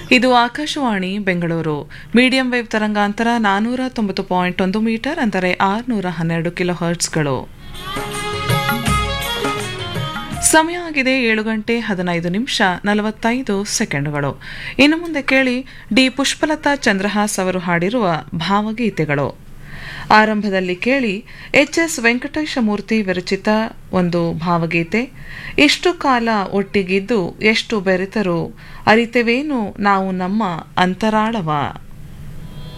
ಇದು Akashvani Bengaluru medium wave ತರಂಗಾಂತರ ನಾನೂರ ತೊಂಬತ್ತು ಪಾಯಿಂಟ್ ಒಂದು ಮೀಟರ್ ಅಂದರೆ ಆರುನೂರ ಹನ್ನೆರಡು ಕಿಲೋ ಹರ್ಟ್ಸ್ಗಳು ಸಮಯ ಆಗಿದೆ ಏಳು ಗಂಟೆ ಹದಿನೈದು ನಿಮಿಷ ನಲವತ್ತೈದು ಸೆಕೆಂಡುಗಳು ಇನ್ನು ಮುಂದೆ ಕೇಳಿ ಡಿ ಪುಷ್ಪಲತಾ ಚಂದ್ರಹಾಸ್ ಅವರು ಹಾಡಿರುವ ಭಾವಗೀತೆಗಳು ಆರಂಭದಲ್ಲಿ ಕೇಳಿ ಎಚ್ ಎಸ್ ವೆಂಕಟೇಶಮೂರ್ತಿ ವಿರಚಿತ ಒಂದು ಭಾವಗೀತೆ ಇಷ್ಟು ಕಾಲ ಒಟ್ಟಿಗಿದ್ದು ಎಷ್ಟು ಬೆರೆತರು ಅರಿತೆವೇನು ನಾವು ನಮ್ಮ ಅಂತರಾಳವ